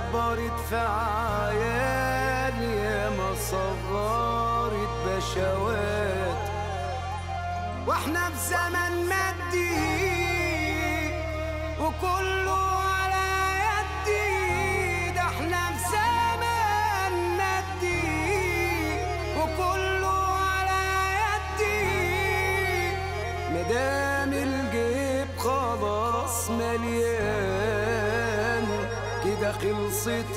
كبرت في عيال يا ما صغرت بشوات واحنا في زمن مادي وكله على يدي ده احنا في زمن مادي وكله على يدي مدام الجيب خلاص مليان كده خلصت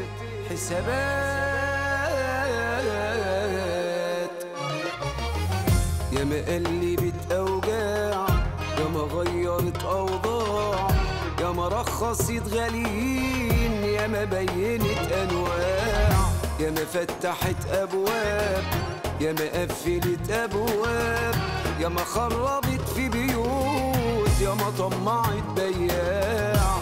الحسابات يا ما قلبت اوجاع يا ما غيرت اوضاع يا ما رخصت غاليين يا ما بينت انواع يا ما فتحت ابواب يا ما قفلت ابواب يا ما خربت في بيوت يا ما طمعت بياع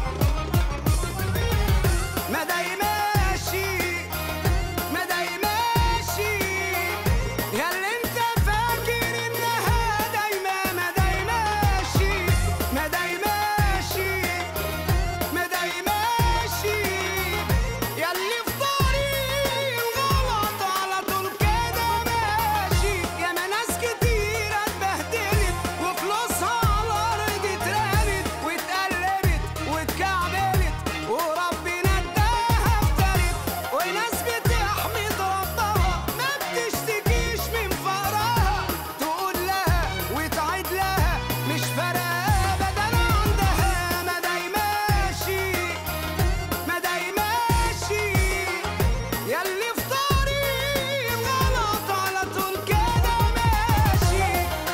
ما داي ماشي ما داي ماشي يا اللي انت فاكر انها دايما ما داي ماشي ما داي ماشي ما داي ماشي يا اللي في طريق الغلط على طول كده ماشي يا ما ناس كتير اتبهدلت وفلوسها على الارض اترمت واتقلبت واتكعبلت وربنا اداها افترت وناس بتحمد ربها ما بتشتكيش من فقرها تقول لها وتعيد لها مش فارقه ابدا عندها ما داي ماشي ما داي ماشي ياللي في طريق غلط على طول كده ماشي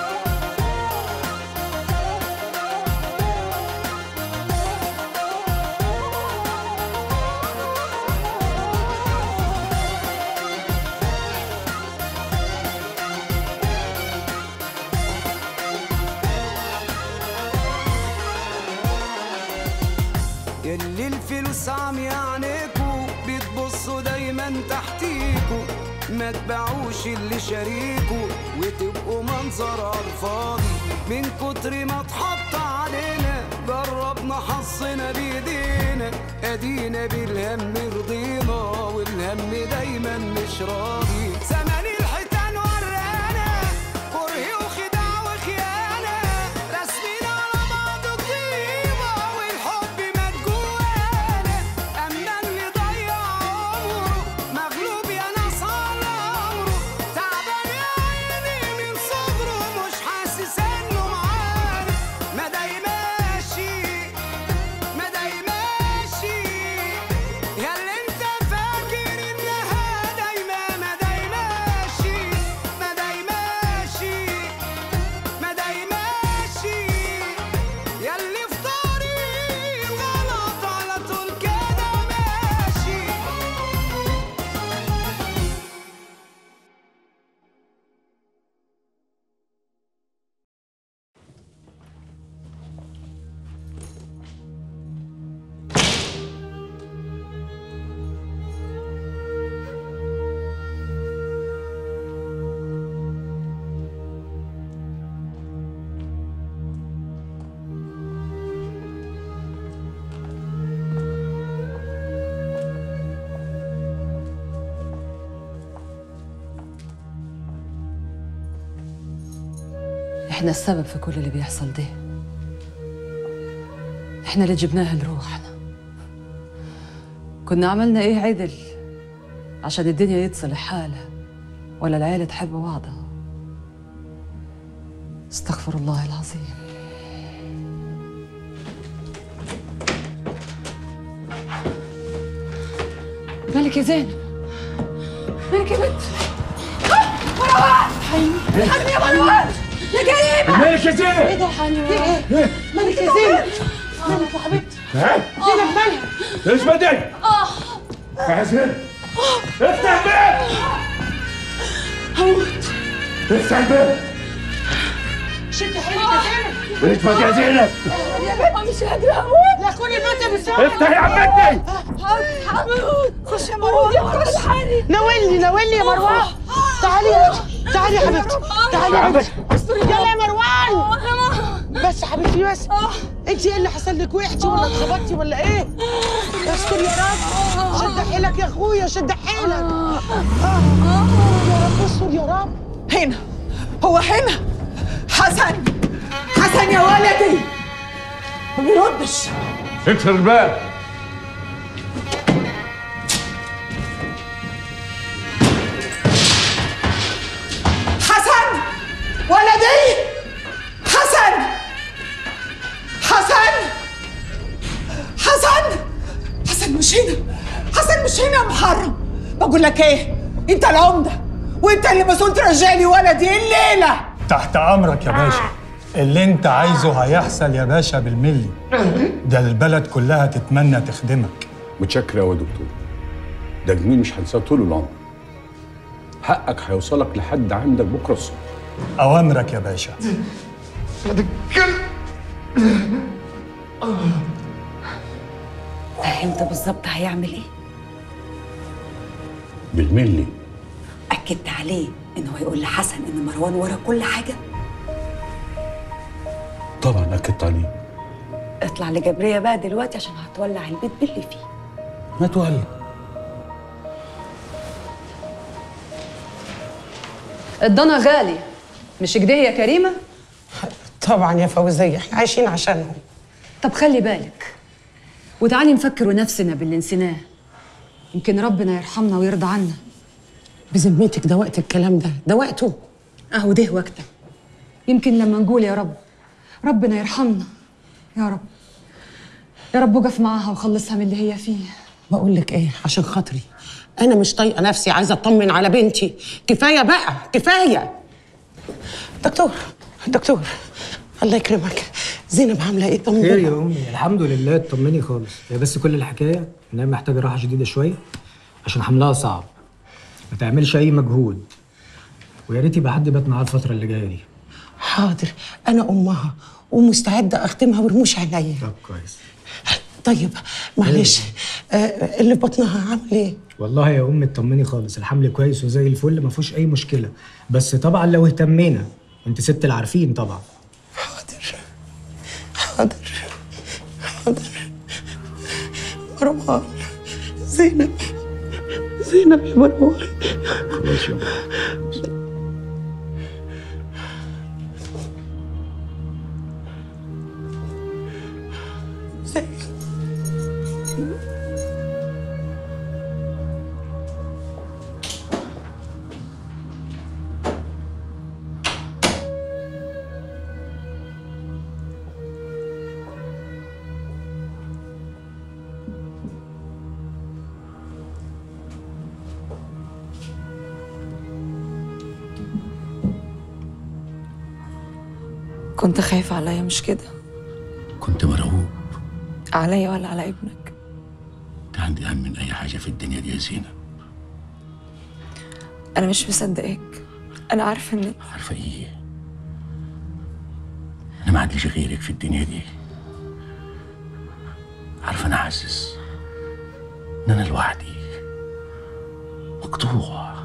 ياللي الفلوس عم يعنيكوا بتبصوا دايما تحتيكوا ما تبيعوش اللي شاريكوا وتبقوا منظر على الفاضي من كتر ما اتحط علينا جربنا حظنا بايدينا ادينا بالهم رضينا والهم دايما مش راضي زمان الحيتان ورانا كره وخداع وخيانه رسمين على بعض طيبه والحب مات جوانا اما اللي ضيع عمره مغلوب يا ناس على عمره تعبان يا عيني من صغره مش حاسس انه معانا ما داي ماشي ما داي ماشي يا اللي انت فاكر انها دايما ما داي ماشي ما داي ماشي ما داي ماشي يا اللي في طريق الغلط على طول كده ماشي احنا السبب في كل اللي بيحصل ده احنا اللي جبناها لروحنا كنا عملنا ايه عدل عشان الدنيا يتصلح حالها ولا العيلة تحب بعضها استغفر الله العظيم مالك يا زينب مالك يا بنت مالك يا زينب مالك يا زينب مالك يا حبيبتي ها زينب مالها ايش بدك يا زينب افتح الباب هموت افتح الباب شدي حيلك يا زينب ايش بك يا زينب يا بنت مش قادرة هموت لا كوني بنت بالسرعة افتح يا عمتي هموت خش يا مروان خش ناولني ناولني يا مروان تعالي يا بنتي تعالي يا حبيبتي تعالي يا يا عمتي بنتي يلا يا مروان بس يا حبيبتي بس انت ايه اللي حصل لك وقعتي ولا اتخبطتي ولا ايه استر يا رب شد حيلك يا اخويا شد حيلك آه. يا رب استر يا رب هنا هو هنا حسن حسن يا ولدي ما بيردش اكسر الباب حسن ولدي حسن حسن حسن حسن مش هنا حسن مش هنا يا محرم بقول لك ايه انت العمده وانت اللي مسؤول ترجعني ولدي الليله تحت امرك يا باشا اللي انت عايزه هيحصل يا باشا بالملي ده البلد كلها تتمنى تخدمك متشكر قوي يا دكتور ده جميل مش هنساه طول العمر حقك هيوصلك لحد عندك بكره الصبح اوامرك يا باشا فهمت بالظبط هيعمل ايه بالملي اكدت عليه انه هيقول لحسن ان مروان ورا كل حاجه طبعا اكدت عليه اطلع لجبريه بقى دلوقتي عشان هتولع البيت باللي فيه ما تولى الضنا غالي مش كده يا كريمه طبعا يا فوزيه احنا عايشين عشانهم طب خلي بالك وتعالي نفكر نفسنا باللي نسيناه يمكن ربنا يرحمنا ويرضى عنا بذمتك ده وقت الكلام ده ده وقته اهو ده وقتها يمكن لما نقول يا رب ربنا يرحمنا يا رب يا رب وقف معاها وخلصها من اللي هي فيه بقول لك ايه عشان خاطري انا مش طايقه نفسي عايزه اطمن على بنتي كفايه بقى كفايه دكتور دكتور الله يكرمك زينب عامله ايه طمني خير يا امي الحمد لله اطمني خالص هي بس كل الحكايه انها محتاجه راحه شديده شويه عشان حملها صعب ما تعملش اي مجهود ويا ريت يبقى حد بات معاها الفتره اللي جايه دي حاضر انا امها ومستعده اختمها ورموش عينيا طب كويس طيب معلش آه اللي في بطنها عامل ايه والله يا امي اطمني خالص الحمل كويس وزي الفل ما فيهوش اي مشكله بس طبعا لو اهتمينا انت ست العارفين طبعا حاضر حاضر حاضر مروان زينب زينب يا مروان خلاص يا زينب كنت خايفه عليا مش كده كنت مرعوب عليا ولا على ابنك كان عندي هم من اي حاجه في الدنيا دي يا زينب انا مش مصدقاك انا عارفه ان عارفه ايه انا ما عنديش غيرك في الدنيا دي عارفه انا حاسس ان انا لوحدي مقطوع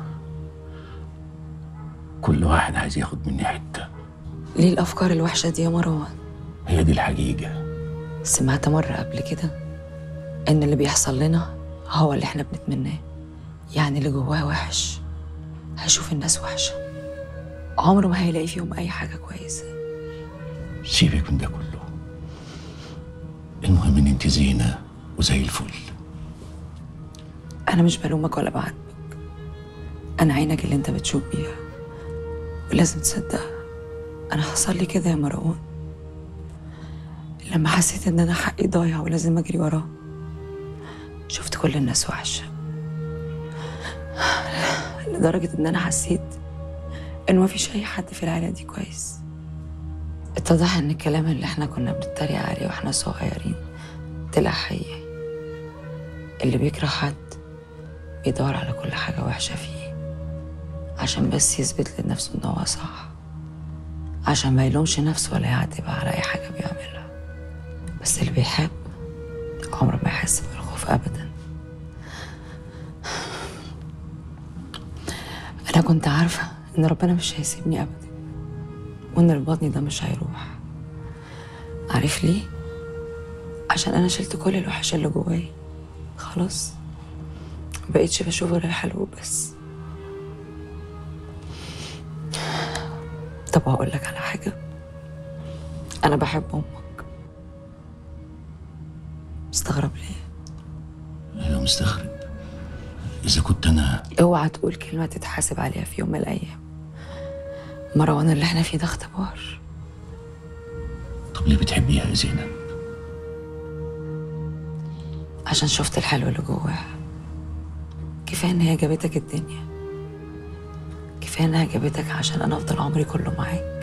كل واحد عايز ياخد مني حته ليه الافكار الوحشه دي يا مروان هي دي الحقيقه سمعت مره قبل كده ان اللي بيحصل لنا هو اللي احنا بنتمناه يعني اللي جواه وحش هيشوف الناس وحشه عمره ما هيلاقي فيهم اي حاجه كويسه سيبك من ده كله المهم ان انت زينه وزي الفل انا مش بلومك ولا بعاتبك انا عينك اللي انت بتشوف بيها ولازم تصدقها انا حصل لي كده يا مروان لما حسيت ان انا حقي ضايع ولازم اجري وراه شفت كل الناس وحشه لدرجه ان انا حسيت ان مفيش اي حد في العيله دي كويس اتضح ان الكلام اللي احنا كنا بنتريق عليه واحنا صغيرين طلع حقيقي اللي بيكره حد بيدور على كل حاجة وحشة فيه عشان بس يثبت لنفسه إن هو صح عشان ما يلومش نفسه ولا يعاتب على أي حاجة بيعملها بس اللي بيحب عمره ما يحس بالخوف أبدا أنا كنت عارفة إن ربنا مش هيسيبني أبدا وإن البطن ده مش هيروح عارف ليه؟ عشان انا شلت كل الوحش اللي جوايا خلاص مبقتش بشوف غير الحلو بس طب هقول لك على حاجه انا بحب امك مستغرب ليه ايوه مستغرب اذا كنت انا اوعى تقول كلمه تتحاسب عليها في يوم من الايام مروان اللي احنا فيه ده اختبار طب ليه بتحبيها يا زينب عشان شفت الحلو اللي جواها كفايه ان هي جابتك الدنيا كفايه انها جابتك عشان انا افضل عمري كله معاك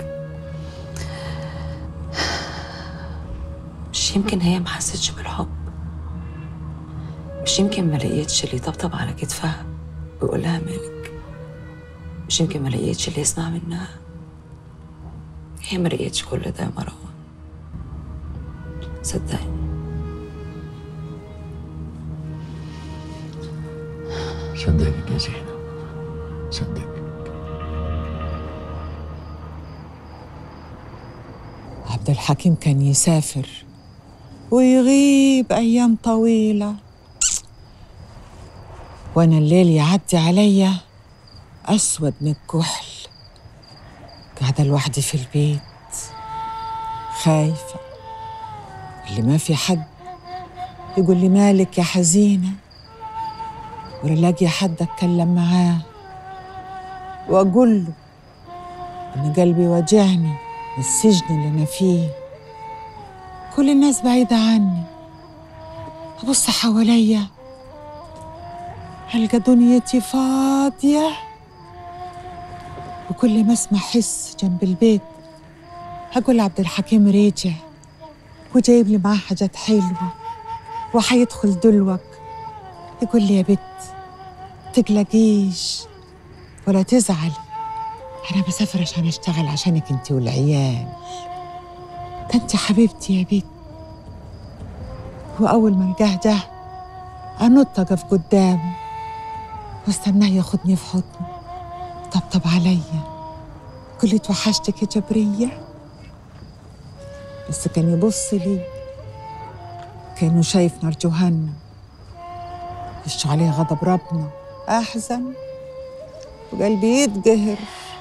مش يمكن هي ما حستش بالحب مش يمكن ما لقيتش اللي يطبطب على كتفها ويقول لها مالك مش يمكن ما لقيتش اللي يسمع منها هي ما لقيتش كل ده يا مروان صدقني صدقك يا زينب صدقك عبد الحكيم كان يسافر ويغيب أيام طويلة وأنا الليل يعدي عليا أسود من الكحل قاعدة لوحدي في البيت خايفة اللي ما في حد يقول لي مالك يا حزينة ولا لاقي حد أتكلم معاه وأقول له إن قلبي وجعني من السجن اللي أنا فيه كل الناس بعيدة عني أبص حواليا ألقى دنيتي فاضية وكل ما أسمع حس جنب البيت أقول عبد الحكيم رجع وجايب لي معاه حاجات حلوة وحيدخل دلوك يقول لي يا بت تقلقيش ولا تزعلي أنا بسافر عشان أشتغل عشانك أنت والعيال ده أنت حبيبتي يا بت وأول ما القاه جه أنط أقف قدامه واستناه ياخدني في حضنه طبطب عليا كل لي توحشتك يا جبرية بس كان يبص لي كأنه شايف نار جهنم وشه عليه غضب ربنا أحزن وقلبي يتقهر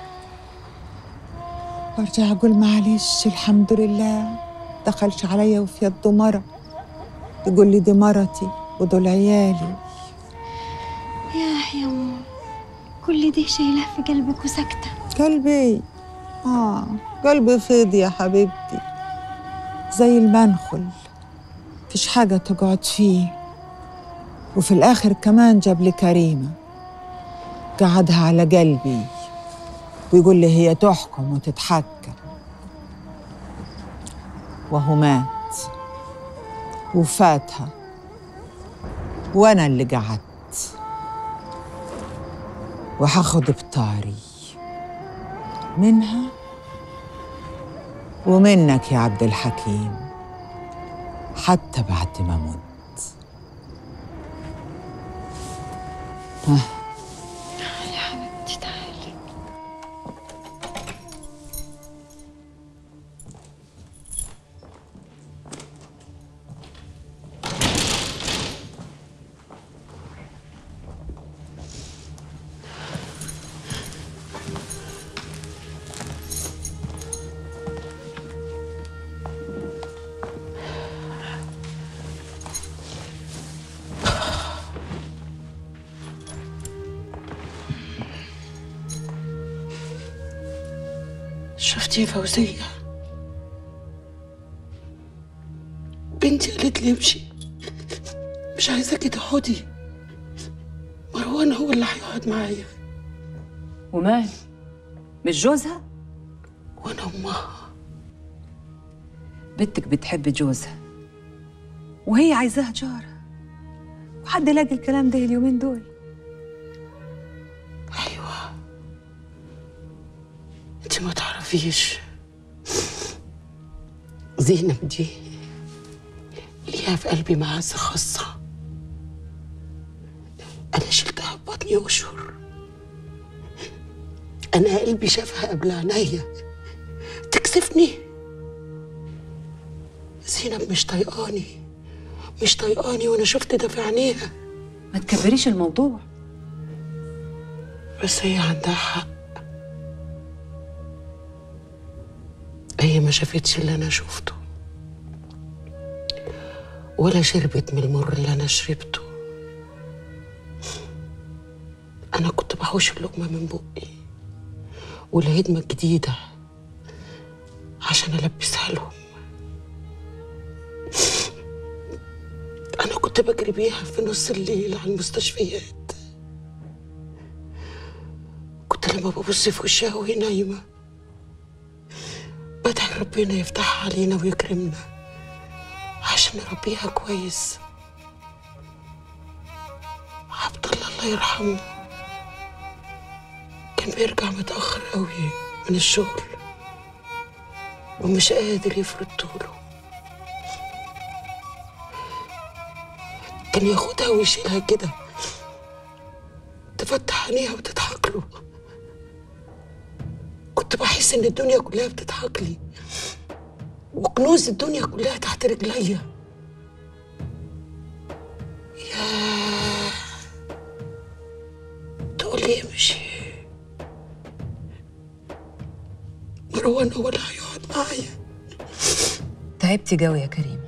وارجع اقول معلش الحمد لله دخلش عليا وفي يده مرة يقول لي دي مرتي ودول عيالي ياه يا ماما كل ده شايلاه في قلبك وساكتة قلبي آه قلبي فاضي يا حبيبتي زي المنخل مفيش حاجة تقعد فيه وفي الآخر كمان جاب لي كريمة قعدها على قلبي ويقول لي هي تحكم وتتحكم وهو مات وفاتها وأنا اللي قعدت وهاخد بطاري منها ومنك يا عبد الحكيم حتى بعد ما مت ها يا حبيبتي تعالي شفتي يا فوزية بنتي قالت لي امشي مش عايزاكي تقعدي مروان هو اللي هيقعد معايا ومال مش جوزها وانا امها بنتك بتحب جوزها وهي عايزاها جارة وحد لاقي الكلام ده اليومين دول ايوه انت ما تعرفيش زينب دي ليها في قلبي معزة خاصة أنا شلتها ببطني أشهر أنا قلبي شافها قبل عينيا تكسفني زينب مش طايقاني مش طايقاني وانا شفت ده في عينيها ما تكبريش الموضوع بس هي عندها حق هي ما شافتش اللي انا شفته ولا شربت من المر اللي انا شربته انا كنت بحوش اللقمه من بقي والهدمه الجديده عشان البسها لهم انا كنت بجري بيها في نص الليل على المستشفيات كنت لما ببص في وشها وهي نايمه بدعي ربنا يفتحها علينا ويكرمنا عشان نربيها كويس عبد الله الله يرحمه كان بيرجع متأخر قوي من الشغل ومش قادر يفرد طوله كان ياخدها ويشيلها كده تفتح عينيها وتضحك له كنت بحس ان الدنيا كلها بتضحك لي وكنوز الدنيا كلها تحت رجليا ياه تقول لي امشي مروان هو اللي هيقعد معايا تعبتي جوي يا كريمة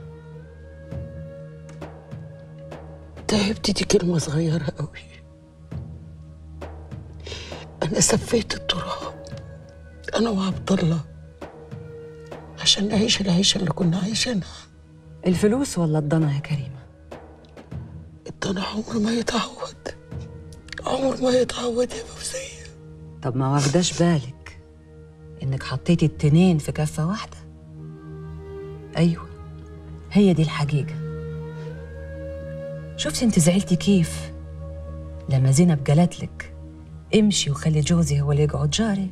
تعبت دي كلمة صغيرة قوي أنا سفيت التراب أنا وعبد الله عشان نعيش العيشة اللي كنا عايشينها الفلوس ولا الضنا يا كريمة الضنا عمر ما يتعوض عمر ما يتعوض يا فوزية طب ما واخداش بالك انك حطيتي التنين في كفة واحدة ايوه هي دي الحقيقة شفتي انت زعلتي كيف لما زينب قالتلك امشي وخلي جوزي هو اللي يقعد جاري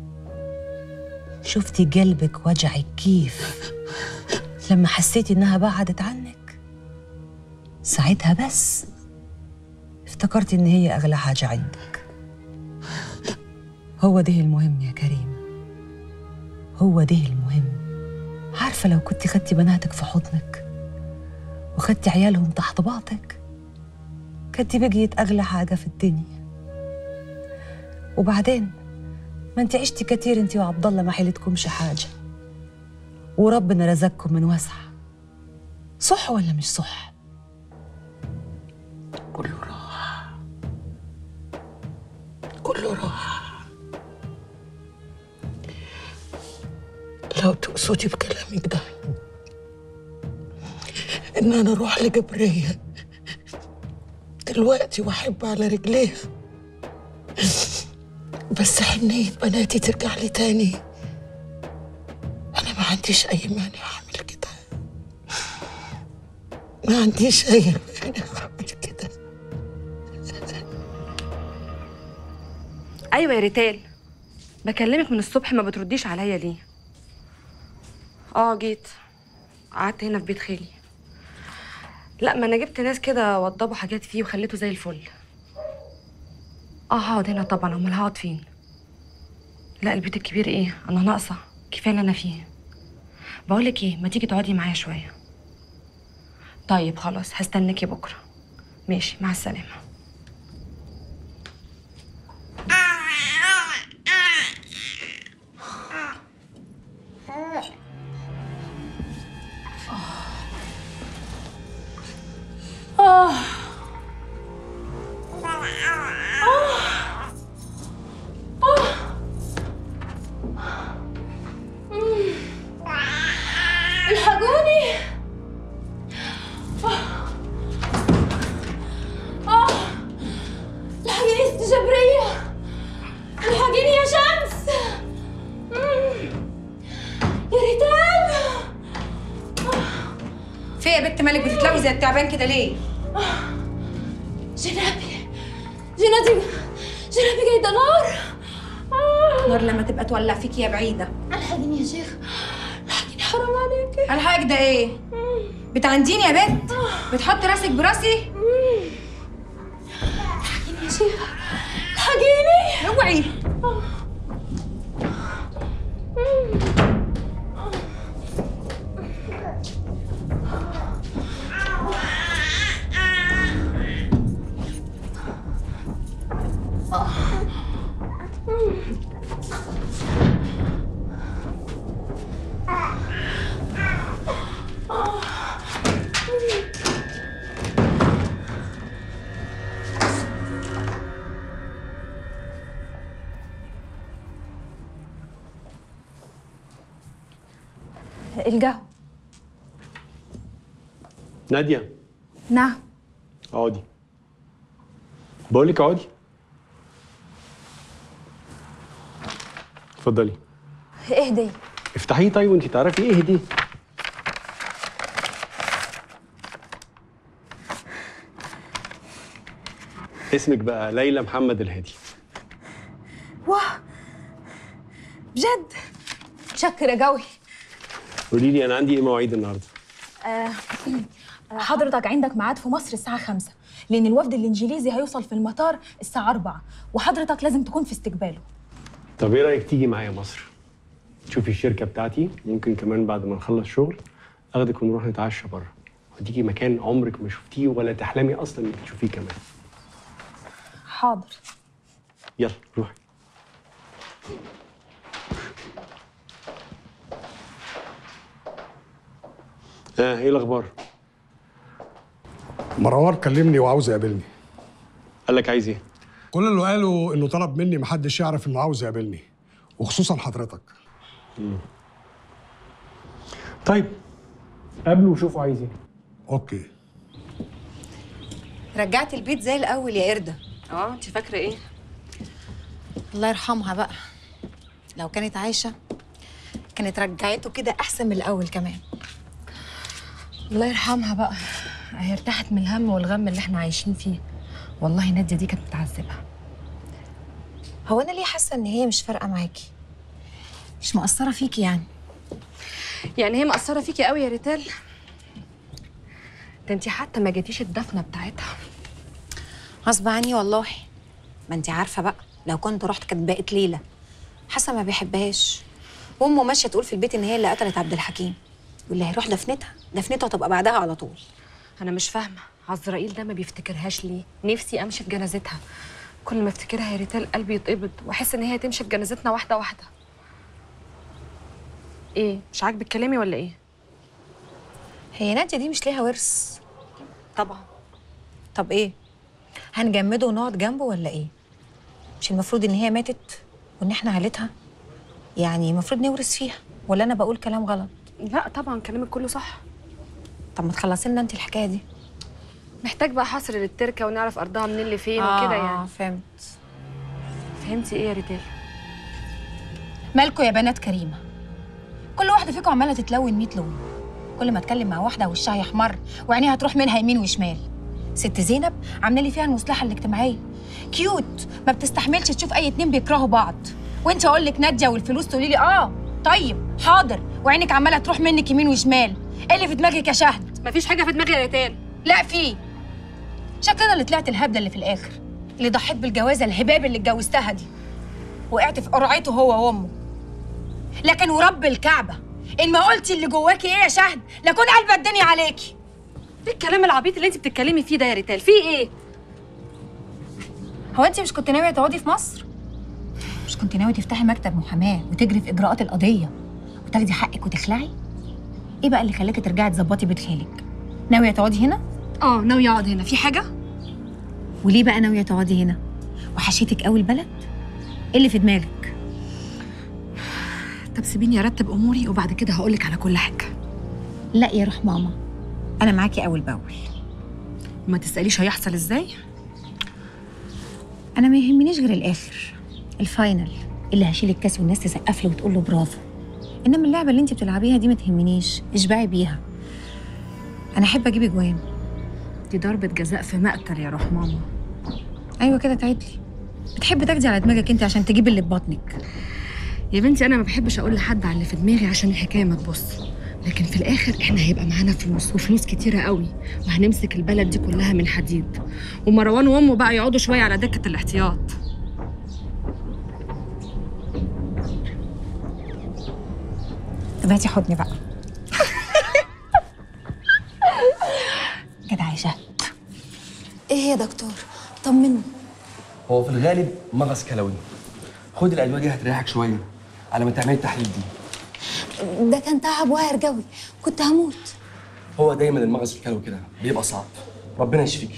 شفتي قلبك وجعك كيف لما حسيتي انها بعدت عنك ساعتها بس افتكرتي ان هي اغلى حاجة عندك هو ده المهم يا كريم هو ده المهم عارفة لو كنت خدتي بناتك في حضنك وخدتي عيالهم تحت باطك كنت بقيت أغلى حاجة في الدنيا وبعدين ما انت عشتي كتير انت وعبد الله ما حيلتكمش حاجة وربنا رزقكم من وسع صح ولا مش صح؟ كله راح كله راح لو تقصدي بكلامك ده ان انا اروح لجبرية دلوقتي واحب على رجليها بس حنية بناتي ترجع لي تاني انا ما عنديش اي مانع اعمل كده ما عنديش اي مانع اعمل كده ايوه يا ريتال بكلمك من الصبح ما بترديش عليا ليه اه جيت قعدت هنا في بيت خالي لا ما انا جبت ناس كده وضبوا حاجات فيه وخليته زي الفل اه هقعد هنا طبعا امال هقعد فين لا البيت الكبير ايه انا ناقصه كفايه اللي انا فيه بقولك ايه ما تيجي تقعدي معايا شويه طيب خلاص هستناكي بكره ماشي مع السلامه آه. الحقوني آه. الحقيني يا ست جبرية الحقيني يا شمس مم. يا ريتال في يا بنت مالك بتتلوي زي التعبان كده ليه؟ جنابي جنابي جنابي جايدة نار نار لما تبقى تولع فيك يا بعيدة الحقيني يا شيخ الحقيني حرام عليكي الحاج ده ايه؟ بتعنديني يا بنت؟ بتحط راسك براسي؟ الحقيني يا شيخ الحقيني اوعي القهوة ناديه نعم اقعدي بقول لك اقعدي اتفضلي ايه دي افتحيه طيب وانت تعرفي ايه دي اسمك بقى ليلى محمد الهادي واه بجد متشكرة قوي قولي لي انا عندي ايه مواعيد النهارده آه حضرتك عندك ميعاد في مصر الساعة خمسة لأن الوفد الإنجليزي هيوصل في المطار الساعة أربعة وحضرتك لازم تكون في استقباله طب ايه رايك تيجي معايا مصر تشوفي الشركه بتاعتي ممكن كمان بعد ما نخلص شغل اخدك ونروح نتعشى بره وديكي مكان عمرك ما شفتيه ولا تحلمي اصلا انك تشوفيه كمان حاضر يلا روحي اه ايه الاخبار مروان كلمني وعاوز يقابلني قال لك عايز ايه كل اللي قاله انه طلب مني محدش يعرف انه عاوز يقابلني وخصوصا حضرتك طيب قابله وشوفوا عايز ايه اوكي رجعت البيت زي الاول يا قرده اه انت فاكره ايه الله يرحمها بقى لو كانت عايشه كانت رجعته كده احسن من الاول كمان الله يرحمها بقى هي ارتاحت من الهم والغم اللي احنا عايشين فيه والله ناديه دي كانت متعذبه هو انا ليه حاسه ان هي مش فارقه معاكي مش مقصره فيكي يعني يعني هي مقصره فيكي قوي يا ريتال ده انت حتى ما جيتيش الدفنه بتاعتها غصب عني والله ما انت عارفه بقى لو كنت رحت كانت بقت ليله حسن ما بيحبهاش وامه ماشيه تقول في البيت ان هي اللي قتلت عبد الحكيم واللي هيروح دفنتها دفنته هتبقى بعدها على طول انا مش فاهمه عزرائيل ده ما بيفتكرهاش ليه نفسي امشي في جنازتها كل ما افتكرها يا ريتال قلبي يتقبض واحس ان هي تمشي في جنازتنا واحده واحده ايه مش عاجبك كلامي ولا ايه هي ناديه دي مش ليها ورث طبعا طب ايه هنجمده ونقعد جنبه ولا ايه مش المفروض ان هي ماتت وان احنا عيلتها يعني المفروض نورث فيها ولا انا بقول كلام غلط لا طبعا كلامك كله صح طب ما تخلصي لنا انت الحكايه دي محتاج بقى حصر للتركه ونعرف ارضها منين لفين آه، وكده يعني فهمت فهمتي ايه يا ريتال مالكوا يا بنات كريمة كل واحدة فيكم عمالة تتلون 100 لون كل ما اتكلم مع واحدة وشها يحمر وعينيها تروح منها يمين وشمال ست زينب عاملة لي فيها المصلحة الاجتماعية كيوت ما بتستحملش تشوف أي اتنين بيكرهوا بعض وانت أقول لك نادية والفلوس تقولي لي آه طيب حاضر وعينك عمالة تروح منك يمين وشمال ايه اللي في دماغك يا شهد مفيش حاجة في دماغي يا ريتال لا في شكلنا اللي طلعت الهبدة اللي في الآخر اللي ضحيت بالجوازة الهباب اللي اتجوزتها دي وقعت في قرعته هو وامه لكن ورب الكعبه ان ما قلتي اللي جواكي ايه يا شهد لكون قلب الدنيا عليكي ايه الكلام العبيط اللي انت بتتكلمي فيه ده يا ريتال في ايه هو انت مش كنت ناويه تقعدي في مصر مش كنت ناويه تفتحي مكتب محاماه وتجري في اجراءات القضيه وتاخدي حقك وتخلعي ايه بقى اللي خلاكي ترجعي تظبطي بيت خالك ناويه تقعدي هنا اه ناويه اقعد هنا في حاجه وليه بقى ناويه تقعدي هنا وحشيتك قوي البلد ايه اللي في دماغك طب سيبيني ارتب اموري وبعد كده هقولك على كل حاجه لا يا روح ماما انا معاكي اول باول وما تساليش هيحصل ازاي انا ما يهمنيش غير الاخر الفاينل اللي هشيل الكاس والناس تسقف له وتقول له برافو انما اللعبه اللي انت بتلعبيها دي ما تهمنيش اشبعي بيها انا احب اجيب اجوان دي ضربه جزاء في مقتل يا روح ماما ايوه كده تعدلي بتحبي تاخدي على دماغك انت عشان تجيبي اللي في بطنك يا بنتي انا ما بحبش اقول لحد على اللي في دماغي عشان الحكايه ما تبص لكن في الاخر احنا هيبقى معانا فلوس وفلوس كتيره قوي وهنمسك البلد دي كلها من حديد ومروان وامه بقى يقعدوا شويه على دكه الاحتياط طب هاتي حضني بقى كده عايشه ايه يا دكتور طمني هو في الغالب مغص كلوي خد الادويه دي هتريحك شويه على ما تعملي التحليل دي ده كان تعب واعر قوي كنت هموت هو دايما المغص الكلوي كده بيبقى صعب ربنا يشفيكي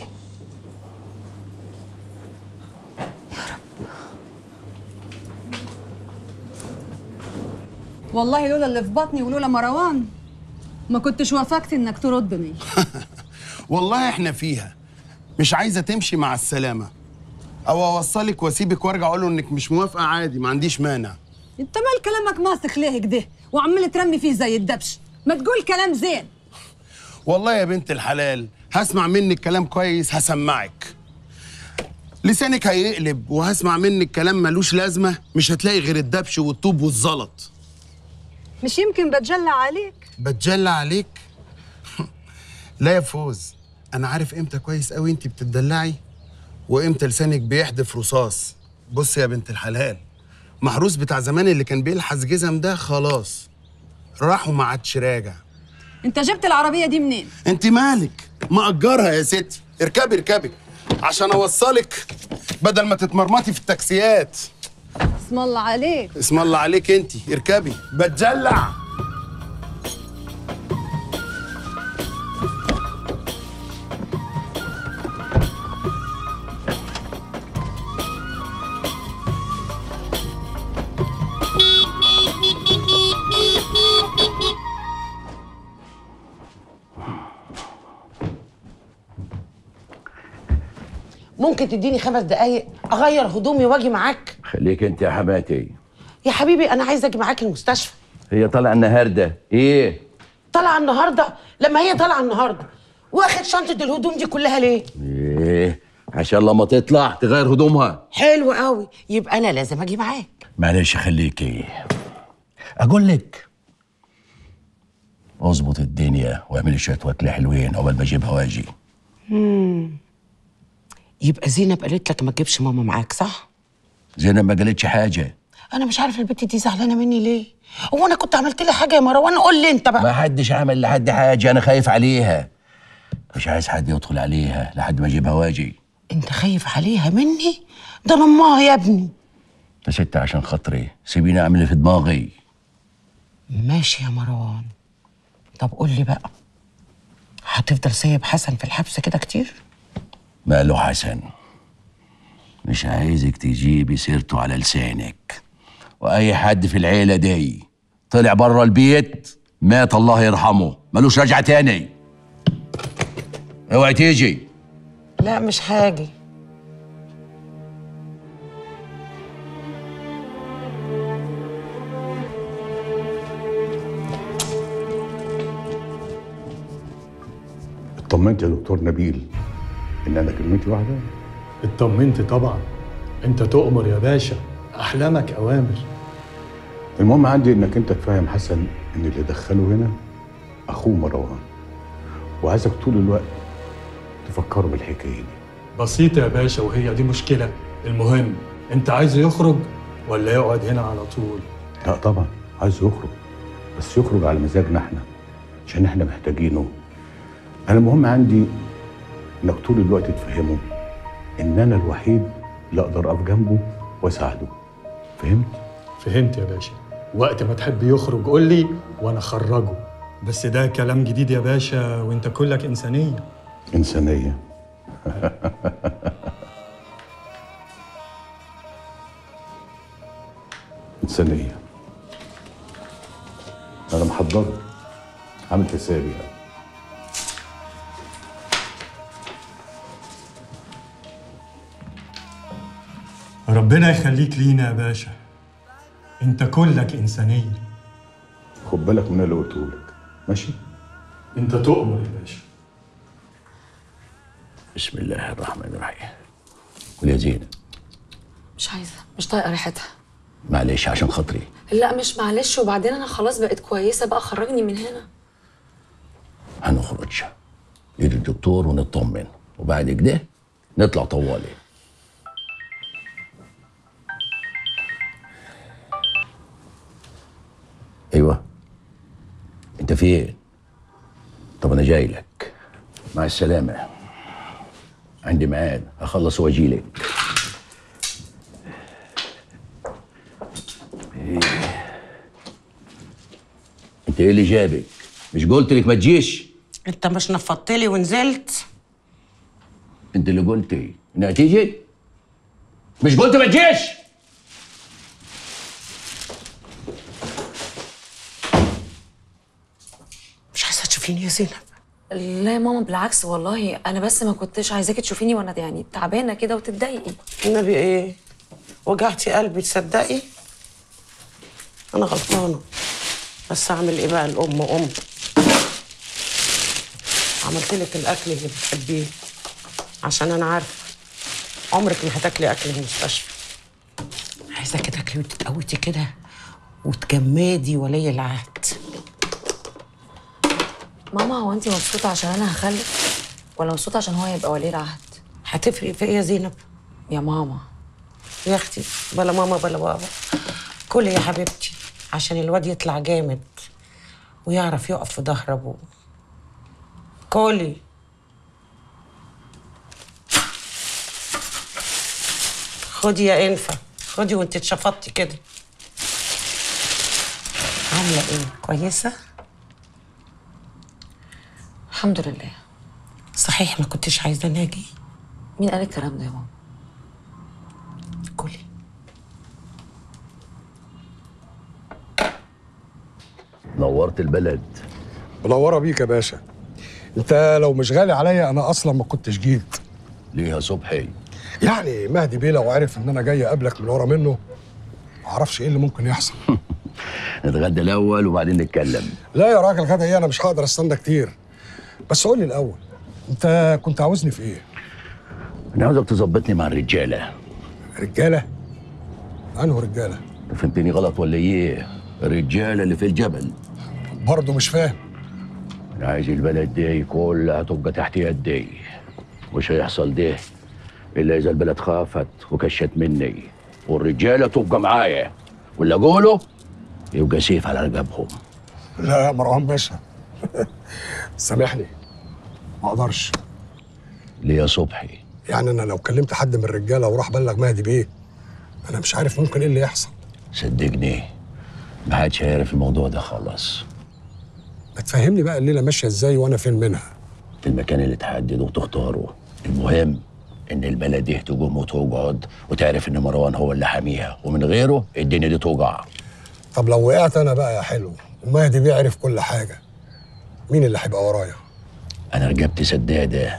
والله لولا اللي في بطني ولولا مروان ما كنتش وافقت انك تردني والله احنا فيها مش عايزه تمشي مع السلامه او اوصلك واسيبك وارجع اقول له انك مش موافقه عادي ما عنديش مانع انت مال كلامك ماسخ ليه كده وعمال ترمي فيه زي الدبش ما تقول كلام زين والله يا بنت الحلال هسمع منك كلام كويس هسمعك لسانك هيقلب وهسمع منك كلام ملوش لازمه مش هتلاقي غير الدبش والطوب والزلط مش يمكن بتجلى عليك بتجلى عليك لا يا فوز انا عارف امتى كويس قوي انت بتدلعي وامتى لسانك بيحدف رصاص بص يا بنت الحلال محروس بتاع زمان اللي كان بيلحس جزم ده خلاص راح وما عادش راجع انت جبت العربيه دي منين انت مالك مأجرها يا ستي اركبي اركبي عشان اوصلك بدل ما تتمرمطي في التاكسيات اسم الله عليك اسم الله عليك انت اركبي بتجلع ممكن تديني خمس دقايق اغير هدومي واجي معاك خليك انت يا حماتي يا حبيبي انا عايزه اجي معاك المستشفى هي طالعه النهارده ايه طالعه النهارده لما هي طالعه النهارده واخد شنطه الهدوم دي كلها ليه ايه عشان لما تطلع تغير هدومها حلو قوي يبقى انا لازم اجي معاك معلش خليكي اقول لك اظبط الدنيا واعملي شويه وكله حلوين اول ما اجيبها واجي مم. يبقى زينب قالت لك ما تجيبش ماما معاك صح زينب ما قالتش حاجه انا مش عارف البت دي زعلانه مني ليه هو انا كنت عملت لها حاجه يا مروان قول لي انت ما بقى حدش عمل لحد حاجه انا خايف عليها مش عايز حد يدخل عليها لحد ما اجيبها واجي انت خايف عليها مني ده انا امها يا ابني يا ست عشان خاطري سيبيني اعمل اللي في دماغي ماشي يا مروان طب قول لي بقى هتفضل سايب حسن في الحبس كده كتير ماله حسن مش عايزك تجيبي سيرته على لسانك واي حد في العيله دي طلع بره البيت مات الله يرحمه ملوش رجعه تاني اوعي تيجي لا مش هاجي اطمنت يا دكتور نبيل ان انا كلمتي واحده اطمنت طبعا انت تؤمر يا باشا احلامك اوامر المهم عندي انك انت تفهم حسن ان اللي دخله هنا اخوه مروان وعايزك طول الوقت تفكروا بالحكايه دي بسيطة يا باشا وهي دي مشكلة المهم انت عايزه يخرج ولا يقعد هنا على طول لا طبعا عايز يخرج بس يخرج على مزاجنا احنا عشان احنا محتاجينه انا المهم عندي انك طول الوقت تفهمه ان انا الوحيد اللي اقدر اقف جنبه واساعده فهمت فهمت يا باشا وقت ما تحب يخرج قول لي وانا اخرجه بس ده كلام جديد يا باشا وانت كلك انسانيه انسانيه انسانيه انا محضر عامل حسابي يعني. ربنا يخليك لينا يا باشا انت كلك انسانيه خد بالك من اللي قلته لك ماشي انت تؤمر يا باشا بسم الله الرحمن الرحيم قول يا زينب مش عايزه مش طايقه ريحتها معلش عشان خاطري لا مش معلش وبعدين انا خلاص بقيت كويسه بقى خرجني من هنا هنخرج يجي الدكتور ونطمن وبعد كده نطلع طوالي ايوه انت فين طب انا جاي لك مع السلامه عندي ميعاد اخلص واجي لك إيه. انت ايه اللي جابك مش قلت لك ما تجيش انت مش نفضت لي ونزلت انت اللي قلتي انها تيجي مش قلت ما تجيش تشوفيني يا زينب لا يا ماما بالعكس والله انا بس ما كنتش عايزاكي تشوفيني وانا يعني تعبانه كده وتتضايقي النبي ايه وجعتي قلبي تصدقي انا غلطانه بس اعمل ايه بقى الام ام عملت لك الاكل اللي بتحبيه عشان انا عارفه عمرك ما هتاكلي اكل المستشفى عايزاكي تاكلي وتتقوتي كده وتجمدي ولي العهد ماما هو انت مبسوطه عشان انا هخلف ولا مبسوطه عشان هو هيبقى ولي العهد هتفرق في ايه يا زينب يا ماما يا اختي بلا ماما بلا بابا كلي يا حبيبتي عشان الواد يطلع جامد ويعرف يقف في ظهر ابوه كلي خدي يا انفه خدي وانت اتشفطتي كده عامله ايه كويسه الحمد لله صحيح ما كنتش عايزه ناجي مين قال الكلام ده يا ماما كلي نورت البلد منوره بيك يا باشا انت لو مش غالي عليا انا اصلا ما كنتش جيت ليه يا صبحي يعني مهدي بيه لو عرف ان انا جاي اقابلك من ورا منه ما اعرفش ايه اللي ممكن يحصل نتغدى الاول وبعدين نتكلم لا يا راجل غدا ايه انا مش هقدر استنى كتير بس قول لي الاول انت كنت عاوزني في ايه انا عاوزك تظبطني مع الرجاله رجاله انه رجاله أنت فهمتني غلط ولا ايه الرجاله اللي في الجبل برضه مش فاهم انا عايز البلد دي كلها تبقى تحت يدي مش هيحصل ده الا اذا البلد خافت وكشت مني والرجاله تبقى معايا واللي اقوله يبقى سيف على رقبهم لا يا مروان باشا سامحني ما اقدرش ليه يا صبحي يعني انا لو كلمت حد من الرجاله وراح بلغ مهدي بيه انا مش عارف ممكن ايه اللي يحصل صدقني ما حدش هيعرف الموضوع ده خالص ما تفهمني بقى الليله ماشيه ازاي وانا فين منها في المكان اللي تحدده وتختاره المهم ان البلد دي تقوم وتقعد وتعرف ان مروان هو اللي حاميها ومن غيره الدنيا دي توجع طب لو وقعت انا بقى يا حلو ومهدي بيه عرف كل حاجه مين اللي هيبقى ورايا انا رقبتي سداده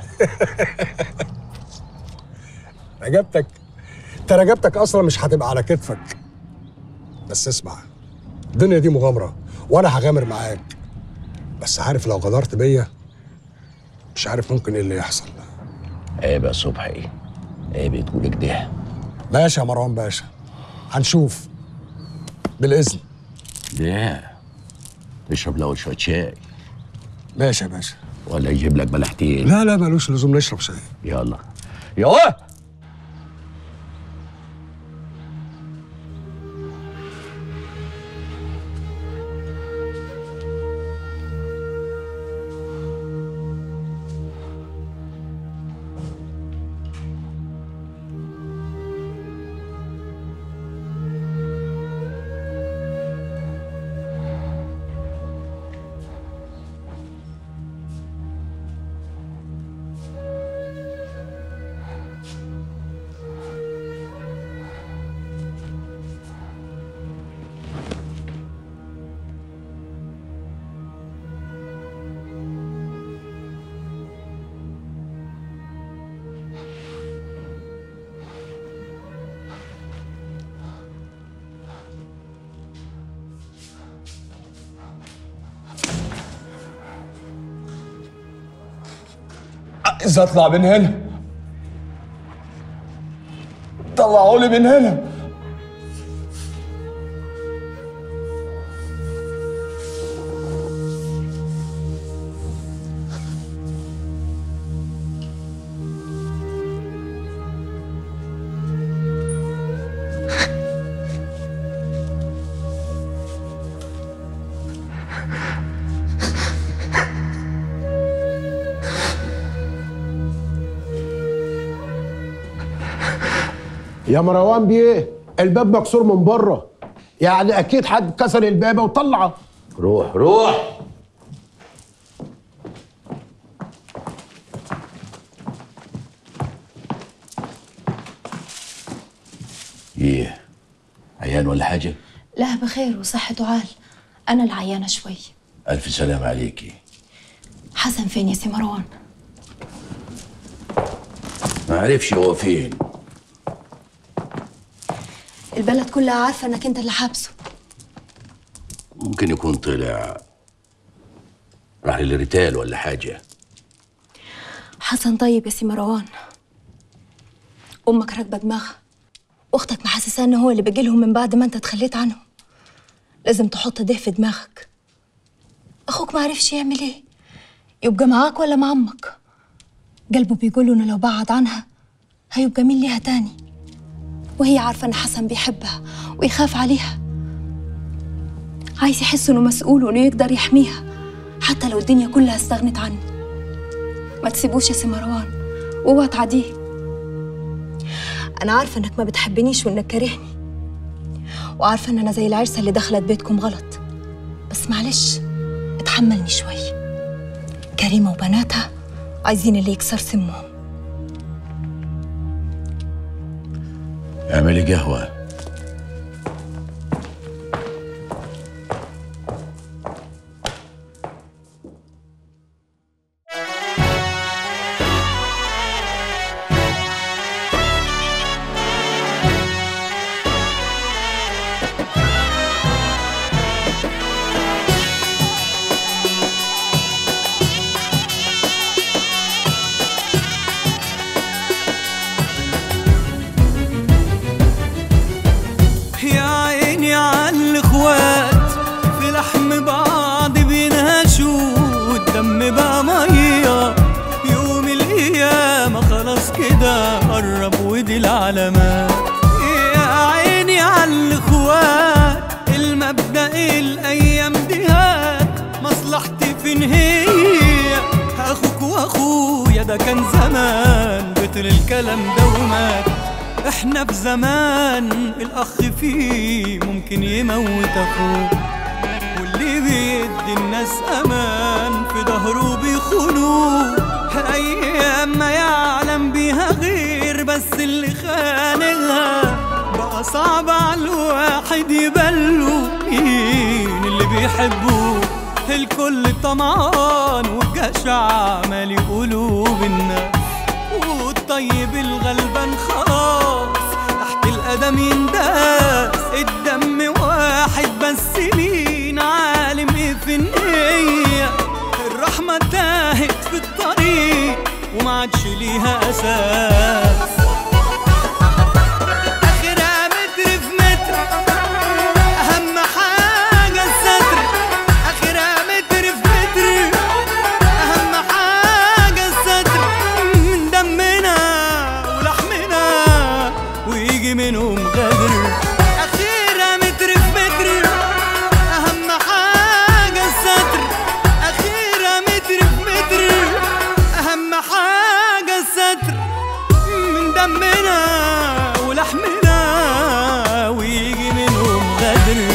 رجبتك انت رجبتك اصلا مش هتبقى على كتفك بس اسمع الدنيا دي مغامره وانا هغامر معاك بس عارف لو غدرت بيا مش عارف ممكن ايه اللي يحصل عيب يا صبحي عيب تقول كده ماشي يا مروان باشا هنشوف بالاذن ده اشرب الاول شويه شاي ماشي يا باشا ولا يجيب لك ملحتين لا لا ملوش لزوم نشرب شاي يلا يلا عايز اطلع من هنا طلعوا لي من هنا يا مروان بيه الباب مكسور من بره يعني اكيد حد كسر الباب وطلعه روح روح ايه عيان ولا حاجه لا بخير وصحته عال أنا العيانة شوي الف سلام عليكي حسن فين يا سي مروان ما عرفش هو فين البلد كلها عارفه انك انت اللي حابسه ممكن يكون طلع راح للريتال ولا حاجة حسن طيب يا سي مروان امك راكبه دماغها اختك محسساه ان هو اللي بيجي لهم من بعد ما انت تخليت عنهم لازم تحط ده في دماغك اخوك ما عرفش يعمل ايه يبقى معاك ولا مع امك قلبه بيقوله انه لو بعد عنها هيبقى مين ليها تاني وهي عارفه ان حسن بيحبها ويخاف عليها عايز يحس انه مسؤول وانه يقدر يحميها حتى لو الدنيا كلها استغنت عنه ما تسيبوش يا سي مروان واوعى تعديه انا عارفه انك ما بتحبنيش وانك كارهني وعارفه ان انا زي العرسه اللي دخلت بيتكم غلط بس معلش اتحملني شوي كريمه وبناتها عايزين اللي يكسر سمهم اعملي قهوة يا عيني عالإخوات في لحم بعض بينهشوا والدم بقى مية يوم القيامة خلاص كده قرب ودي العلامات يا عيني عالإخوات المبدأ الأيام دي هات مصلحتي فين هي أخوك وأخويا ده كان زمان بطل الكلام ده ومات احنا في زمان الاخ فيه ممكن يموت اخوه واللي بيدي الناس امان في ظهره بيخونوه ايام ما يعلم بيها غير بس اللي خانقها بقى صعب على الواحد يبلو مين اللي بيحبوه الكل طمعان والجشع مالي قلوب الناس والطيب الغلبان خلاص تحت القدم ينداس الدم واحد بس مين عالم ايه في النية الرحمة تاهت في الطريق وما عادش ليها أساس آخرها متر في متر أهم حاجة الستر آخرها متر في متر أهم حاجة الستر من دمنا ولحمنا ويجي منهم غدر أخيرا متر في متر أهم حاجة الستر أخيرا متر في متر أهم حاجة الستر من دمنا ولحمنا ويجي منهم غدر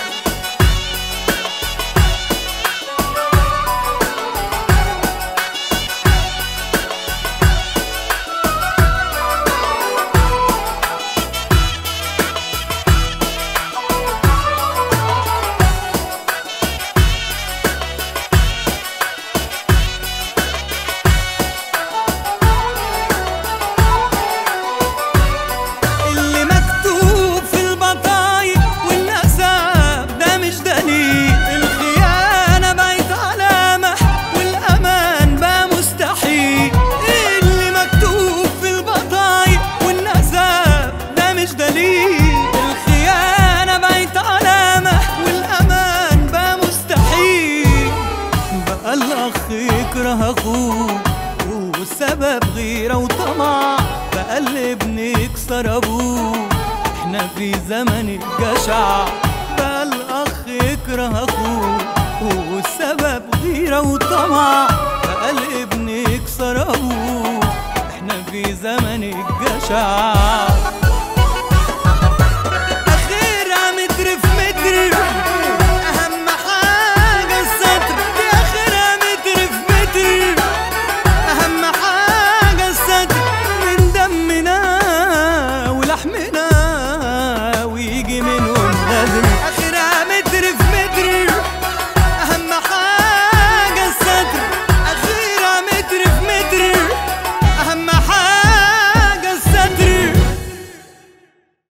اللي مكتوب في البطايق والنسب ده مش دليل الخيانة بقت علامة والأمان بقى مستحيل اللي مكتوب في البطايق والنسب ده مش دليل الخيانة بقت علامة والأمان بقى مستحيل بقى الأخ يكره أخوه والسبب غيرة وطمع بقى الابن يكسر أبوه احنا في زمن الجشع بقى الأخ يكره أخوه والسبب غيرة وطمع بقى الابن يكسر أبوه احنا في زمن الجشع